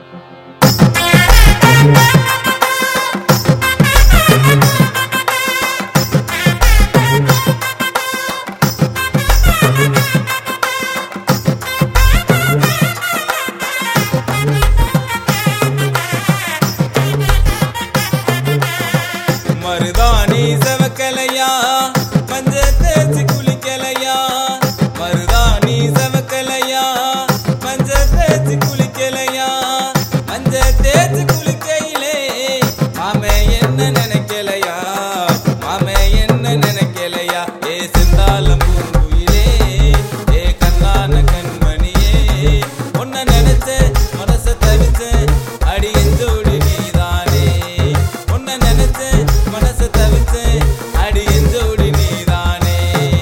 மருதாணி செவக்கலையா மஞ்ச தேய்ச்சி குளிக்கலையா மருதாணி செவக்கலையா மஞ்ச தேய்ச்சி குளிக்கலையா மஞ்ச தேய்ச்சி குளிக்கையிலே மாமே என்ன நினைக்கலையா மாமே என்ன நினைக்கலையா ஏ சிந்தாலம் பூங்குயிலே ஏ கண்ணான கண்மணியே உன்னை நினைச்சேன் மனச தவிச்சேன் அடி எஞ்சோடி நீதானே உன்னை நினைச்சேன் மனச தவிச்சேன் அடி எஞ்சோடி நீதானே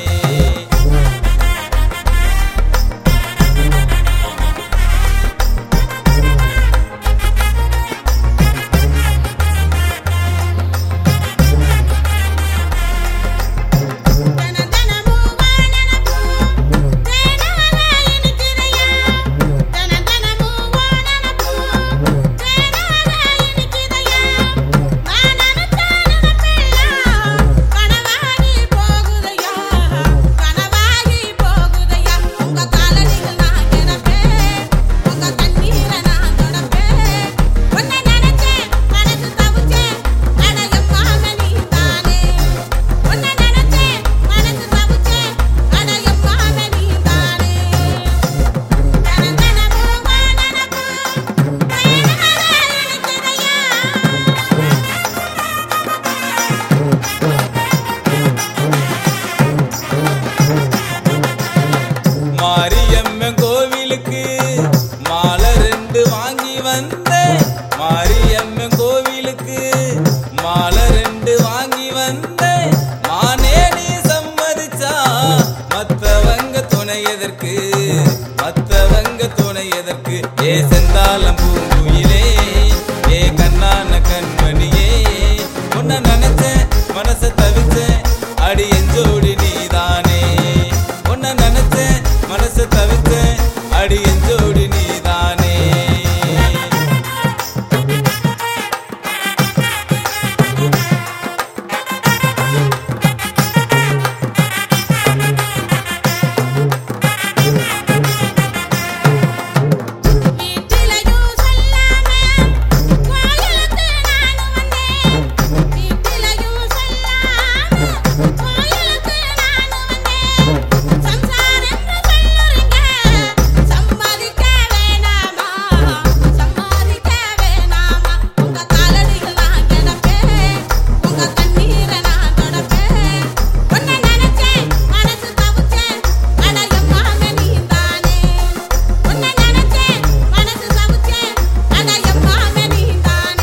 தனதனமும் வானனமும் தேனாக இனிக்குதையா தனதனமும் வானனமும் தேனாக இனிக்குதையா வானனத்தானனமெல்லாம் கனவாகி போகுதையா கனவாகி போகுதையா உங்க காலடியில் நான் கிடப்பேன் உங்க கண்ணீரை நான் தொடப்பேன் உன்னை நினைச்சேன் மனசு தவிச்சேன் அட என் மாம நீதானே உன்னை நினைச்சேன் மனசு தவிச்சேன் அட என் மாம நீதானே தனதனமும் வானனமும் தேனாக இனிக்குதையா மாரியம்மன் கோவிலுக்கு மாலை ரெண்டு வாங்கி வந்தேன் மாரியம்மன் கோவிலுக்கு மாலை ரெண்டு வாங்கி வந்தேன் மானே நீ சம்மதிச்சா மத்தவங்க துணை எதற்கு மத்தவங்க துணை எதற்கு ஏ செந்தாளம் பூங்குயிலே ஏ கண்ணான கண்மணியே உன்னை நினைச்சேன் மனச தவிச்சேன் அடி எஞ்சோடி நீதானே உன்னை நினைச்சேன் மனச தவிச்சேன் அடி எஞ்சோடி நீதானே வீட்டிலையும் சொல்லாம கோயிலுக்கு நானும் வந்தேன் வீட்டிலையும் சொல்லாம கோயிலுக்கு நானும் வந்தேன் சம்சாரம் சொல்லுறீங்க சம்பாதிக்க வேணாமா சம்பாதிக்க வேணாமா உங்க காலடியில் நான் கிடப்பேன் உங்க கண்ணீரை நான் தொடப்பேன் உன்னை நினைச்சேன் மனசு தவிச்சேன் அட என் மாம நீதானே உன்னை நினைச்சேன் மனசு தவிச்சேன் அட என் மாம நீதானே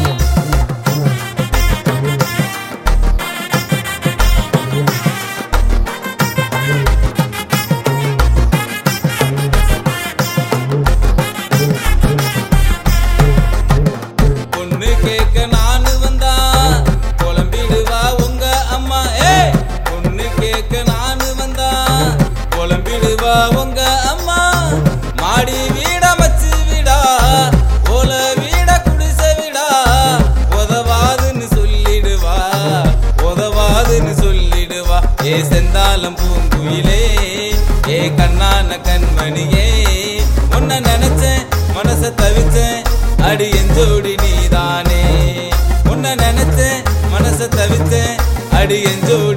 பொண்ணு கேட்க நானு வந்தா குழம்பிடுவா உங்க அம்மா ஏ பொண்ணு கேட்க நானு வந்தா குழம்பிடுவா உங்க அம்மா மாடி வீட மச்சு விடா ஓல வீட குடிசை விடா உதவாதுன்னு சொல்லிடுவா உதவாதுன்னு சொல்லிடுவா ஏ செந்தாளம் பூங்குயிலே ஏ கண்ணான கண்மணியே உன்னை நினைச்சேன் மனச தவிச்சேன் அடி எஞ்சோடி நீதானே உன்னை நினைச்சேன் மனச தவிச்சேன் அடி எஞ்சோடி